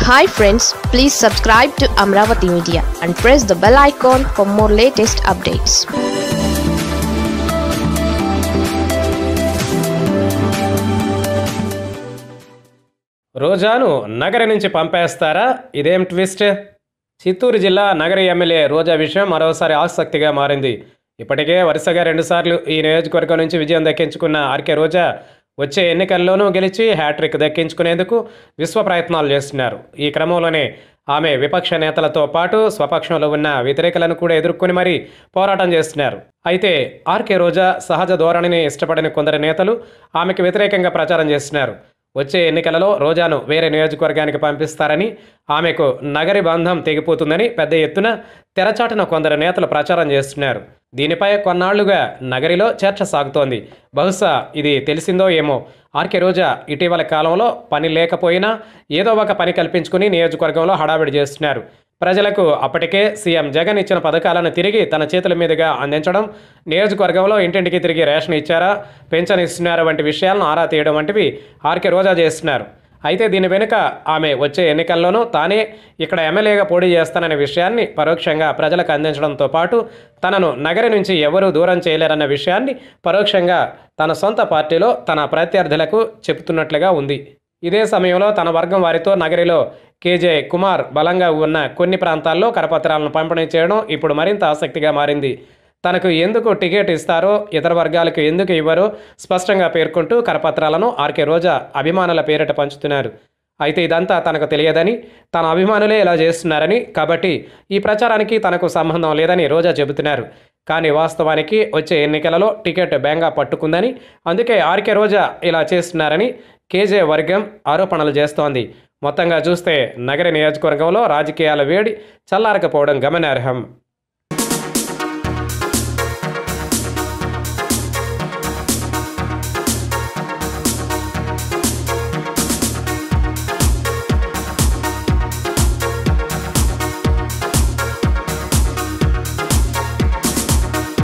hi friends please subscribe to Amaravati media and press the bell icon for more latest updates రోజాను నగరి నుంచి పంపేస్తారా ఇదేం twist Chittoor జిల్లా Nagari MLA రోజా విషయం మరోసారి ఆసక్తిగా మారింది ఇప్పటికే వరుసగా రెండుసార్లు ఈ నియోజకవర్గం నుంచి విజయం దక్కించుకున్న ఆర్కే రోజా వచ్చే ఎన్నికల్లోనూ గెలిచి హ్యాట్రిక్ దక్కించుకునేందుకు విశ్వ ప్రయత్నాలు చేస్తున్నారు ఈ క్రమంలోనే ఆమె విపక్ష నేతలతో పాటు స్వపక్షంలో ఉన్న వ్యతిరేకులను కూడా ఎదుర్కొని మరీ పోరాటం చేస్తున్నారు అయితే ఆర్కే రోజా సహజ ధోరణిని ఇష్టపడిన కొందరు నేతలు ఆమెకు వ్యతిరేకంగా ప్రచారం చేస్తున్నారు వచ్చే ఎన్నికలలో రోజాను వేరే నియోజకవర్గానికి పంపిస్తారని ఆమెకు నగరి బంధం తెగిపోతుందని పెద్ద ఎత్తున తెరచాటున కొందరు నేతలు ప్రచారం చేస్తున్నారు దీనిపై కొన్నాళ్లుగా నగరిలో చర్చ సాగుతోంది బహుశా ఇది తెలిసిందో ఏమో ఆర్కే రోజా ఇటీవల కాలంలో పని లేకపోయినా ఏదో ఒక పని కల్పించుకుని నియోజకవర్గంలో హడావిడి చేస్తున్నారు ప్రజలకు అప్పటికే సీఎం జగన్ ఇచ్చిన పథకాలను తిరిగి తన చేతుల మీదుగా అందించడం నియోజకవర్గంలో ఇంటింటికి తిరిగి రేషన్ ఇచ్చారా పెన్షన్ ఇస్తున్నారా వంటి విషయాలను ఆరా తీయడం వంటివి ఆర్కే రోజా చేస్తున్నారు అయితే దీని వెనుక ఆమె వచ్చే ఎన్నికల్లోనూ తానే ఇక్కడ ఎమ్మెల్యేగా పోటీ చేస్తాననే విషయాన్ని పరోక్షంగా ప్రజలకు అందించడంతో పాటు తనను నగరి నుంచి ఎవరూ దూరం చేయలేరన్న విషయాన్ని పరోక్షంగా తన సొంత పార్టీలో తన ప్రత్యర్థులకు చెబుతున్నట్లుగా ఉంది ఇదే సమయంలో తన వర్గం వారితో నగరిలో కేజే కుమార్ బలంగా ఉన్న కొన్ని ప్రాంతాల్లో కరపత్రాలను పంపిణీ చేయడం ఇప్పుడు మరింత ఆసక్తిగా మారింది తనకు ఎందుకు టికెట్ ఇస్తారో ఇతర వర్గాలకు ఎందుకు ఇవ్వరో స్పష్టంగా పేర్కొంటూ కరపత్రాలను ఆర్కే రోజా అభిమానుల పేరిట పంచుతున్నారు అయితే ఇదంతా తనకు తెలియదని తన అభిమానులే ఇలా చేస్తున్నారని కాబట్టి ఈ ప్రచారానికి తనకు సంబంధం లేదని రోజా చెబుతున్నారు కానీ వాస్తవానికి వచ్చే ఎన్నికలలో టికెట్ బెంగా పట్టుకుందని అందుకే ఆర్కే రోజా ఇలా చేస్తున్నారని కేజే వర్గం ఆరోపణలు చేస్తోంది మొత్తంగా చూస్తే నగర నియోజకవర్గంలో రాజకీయాల వేడి చల్లారకపోవడం గమనార్హం